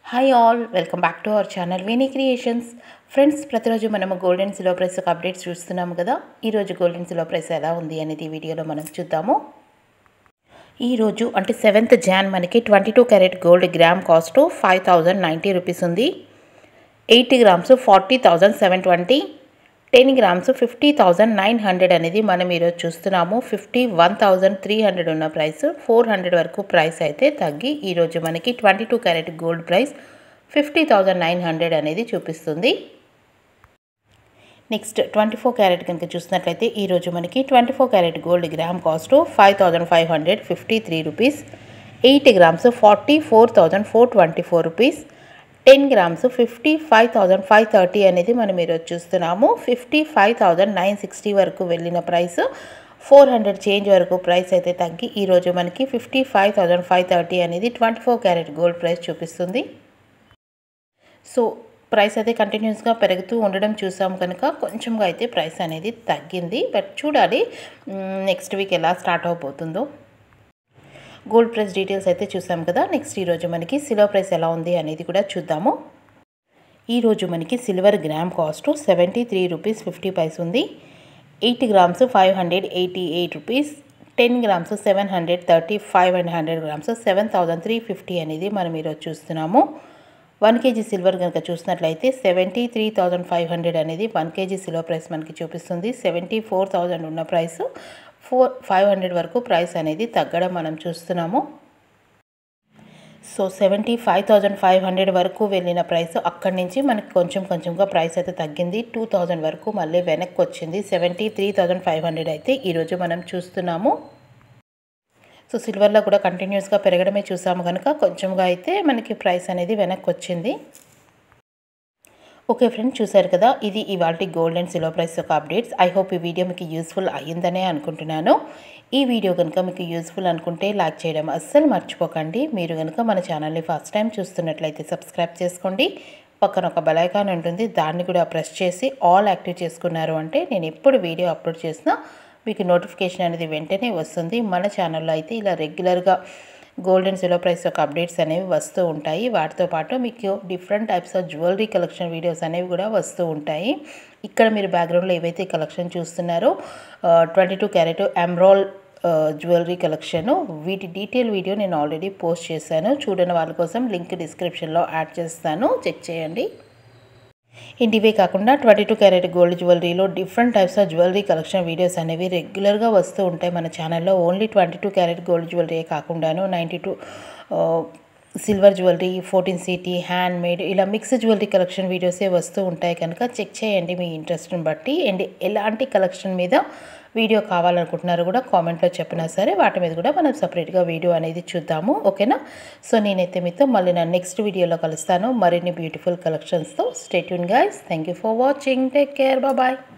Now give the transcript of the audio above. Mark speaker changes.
Speaker 1: hi all welcome back to our channel Veni creations friends ప్రతిరోజు మనము gold and silver price యొక్క updates చూస్తున్నాము కదా ఈరోజు గోల్డ్ అండ్ సిల్వర్ ప్రైస్ ఎలా ఉంది అనేది ఈ వీడియోలో మనం చూద్దాము ఈరోజు అంటే సెవెంత్ జాన్ మనకి twenty two carat gold gram cost five thousand ninety rupees ఉంది eighty grams forty thousand seven twenty ten grams fifty thousand nine hundred అనేది మనం ఈరోజు చూస్తున్నాము fifty one thousand three hundred ఉన్న ప్రైస్ ఫోర్ హండ్రెడ్ వరకు price అయితే తగ్గి ఈరోజు మనకి twenty two carat gold price fifty thousand nine hundred అనేది చూపిస్తుంది నెక్స్ట్ ట్వంటీ ఫోర్ క్యారెట్ కనుక చూసినట్లయితే ఈరోజు మనకి twenty four carat gold gram cost five thousand five hundred fifty three rupees eight grams forty four thousand four twenty four rupees ten grams fifty five thousand five thirty అనేది మనం ఈరోజు చూస్తున్నాము fifty five thousand nine sixty వరకు వెళ్ళిన price four hundred change వరకు price అయితే తగ్గి ఈరోజు మనకి fifty five thousand five thirty అనేది twenty four carat gold price చూపిస్తుంది సో ప్రైస్ అయితే కంటిన్యూస్గా పెరుగుతూ ఉండడం చూసాం కనుక కొంచెంగా అయితే ప్రైస్ అనేది తగ్గింది బట్ చూడాలి నెక్స్ట్ వీక్ ఎలా స్టార్ట్ అవబోతుందో గోల్డ్ ప్రైస్ డీటెయిల్స్ అయితే చూసాం కదా నెక్స్ట్ ఈరోజు మనకి సిల్వర్ ప్రైస్ ఎలా ఉంది అనేది కూడా చూద్దాము ఈరోజు మనకి silver gram cost seventy three rupees fifty paise ఉంది eight grams five hundred eighty eight rupees ten grams seven hundred thirty five and hundred grams seven thousand three fifty అనేది మనం ఈరోజు చూస్తున్నాము వన్ కేజీ సిల్వర్ కనుక చూసినట్లయితే seventy three thousand five hundred అనేది one KG silver price మనకి చూపిస్తుంది seventy four thousand ఉన్న ప్రైస్ ఫోర్ ఫైవ్ హండ్రెడ్ వరకు ప్రైస్ అనేది తగ్గడం మనం చూస్తున్నాము so seventy five thousand five hundred వరకు వెళ్ళిన ప్రైస్ అక్కడి నుంచి మనకి కొంచెం కొంచెంగా ప్రైస్ అయితే తగ్గింది టూ థౌజండ్ వరకు మళ్ళీ వెనక్కి వచ్చింది seventy three thousand five hundred అయితే ఈరోజు మనం చూస్తున్నాము సో సిల్వర్లో కూడా కంటిన్యూస్గా పెరగడమే చూసాము కనుక కొంచెంగా అయితే మనకి ప్రైస్ అనేది వెనక్కి వచ్చింది ఓకే ఫ్రెండ్స్ చూసారు కదా ఇది ఇవాళ గోల్డ్ అండ్ సిల్వర్ ప్రైస్ యొక్క అప్డేట్స్ ఐ హోప్ ఈ వీడియో మీకు యూస్ఫుల్ అయ్యిందనే అనుకుంటున్నాను ఈ వీడియో కనుక మీకు యూస్ఫుల్ అనుకుంటే లైక్ చేయడం అస్సలు మర్చిపోకండి మీరు కనుక మన ఛానల్ని ఫస్ట్ టైం చూస్తున్నట్లయితే సబ్స్క్రైబ్ చేసుకోండి పక్కన ఒక బెలైకాన్ ఉంటుంది దాన్ని కూడా ప్రెస్ చేసి ఆల్ యాక్టివ్ చేసుకున్నారు అంటే నేను ఎప్పుడు వీడియో అప్లోడ్ చేసినా మీకు నోటిఫికేషన్ అనేది వెంటనే వస్తుంది మన ఛానల్లో అయితే ఇలా రెగ్యులర్గా గోల్డ్ అండ్ సిల్వర్ ప్రైస్ యొక్క అప్డేట్స్ అనేవి వస్తూ ఉంటాయి వాటితో పాటు మీకు different types of jewellery collection videos అనేవి కూడా వస్తూ ఉంటాయి ఇక్కడ మీరు బ్యాక్గ్రౌండ్లో ఏవైతే కలెక్షన్ చూస్తున్నారో twenty two carat emerald jewellery collection వీటి డీటెయిల్ వీడియో నేను ఆల్రెడీ పోస్ట్ చేశాను చూడని వాళ్ళ కోసం లింక్ డిస్క్రిప్షన్లో యాడ్ చేస్తాను చెక్ చేయండి ఇంటివే కాకుండా ట్వంటీ టూ క్యారెట్ గోల్డ్ జ్యువెలరీలో different types of jewellery collection videos అనేవి రెగ్యులర్గా వస్తూ ఉంటాయి మన ఛానల్లో only twenty two carat gold jewellery కాకుండాను ninety two silver jewellery fourteen city handmade ఇలా మిక్స్ జ్యువెలరీ కలెక్షన్ వీడియోసే వస్తూ ఉంటాయి కనుక చెక్ చేయండి మీ ఇంట్రెస్ట్ని బట్టి అండ్ ఎలాంటి కలెక్షన్ మీద వీడియో కావాలనుకుంటున్నారో కూడా కామెంట్లో చెప్పినా సరే వాటి మీద కూడా మనం సపరేట్గా వీడియో అనేది చూద్దాము ఓకేనా సో నేనైతే మీతో మళ్ళీ నా నెక్స్ట్ వీడియోలో కలుస్తాను మరిన్ని బ్యూటిఫుల్ కలెక్షన్స్తో stay tuned guys thank you for watching take care bye